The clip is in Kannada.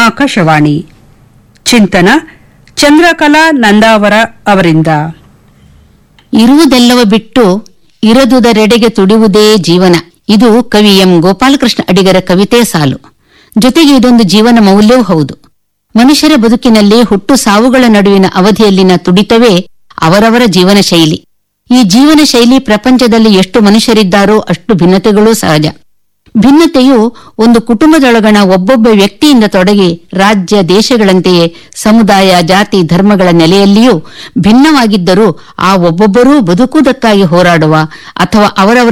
ಆಕಾಶವಾಣಿ ಚಿಂತನ ಚಂದ್ರಕಲಾ ನಂದಾವರ ಅವರಿಂದ ಇರುವುದೆಲ್ಲವ ಬಿಟ್ಟು ಇರದುದರೆಡೆಗೆ ತುಡಿಯುವುದೇ ಜೀವನ ಇದು ಕವಿ ಎಂ ಗೋಪಾಲಕೃಷ್ಣ ಅಡಿಗರ ಕವಿತೆ ಸಾಲು ಜೊತೆಗೆ ಇದೊಂದು ಜೀವನ ಮೌಲ್ಯವೂ ಹೌದು ಮನುಷ್ಯರ ಬದುಕಿನಲ್ಲಿ ಹುಟ್ಟು ಸಾವುಗಳ ನಡುವಿನ ಅವಧಿಯಲ್ಲಿನ ತುಡಿತವೇ ಅವರವರ ಜೀವನ ಶೈಲಿ ಈ ಜೀವನ ಶೈಲಿ ಪ್ರಪಂಚದಲ್ಲಿ ಎಷ್ಟು ಮನುಷ್ಯರಿದ್ದಾರೋ ಅಷ್ಟು ಭಿನ್ನತೆಗಳೂ ಸಹಜ ಭಿನ್ನತೆಯು ಒಂದು ಕುಟುಂಬದೊಳಗಣ ಒಬ್ಬೊಬ್ಬ ವ್ಯಕ್ತಿಯಿಂದ ತೊಡಗಿ ರಾಜ್ಯ ದೇಶಗಳಂತೆಯೇ ಸಮುದಾಯ ಜಾತಿ ಧರ್ಮಗಳ ನೆಲೆಯಲ್ಲಿಯೂ ಭಿನ್ನವಾಗಿದ್ದರೂ ಆ ಒಬ್ಬೊಬ್ಬರೂ ಬದುಕುವುದಕ್ಕಾಗಿ ಹೋರಾಡುವ ಅಥವಾ ಅವರವರ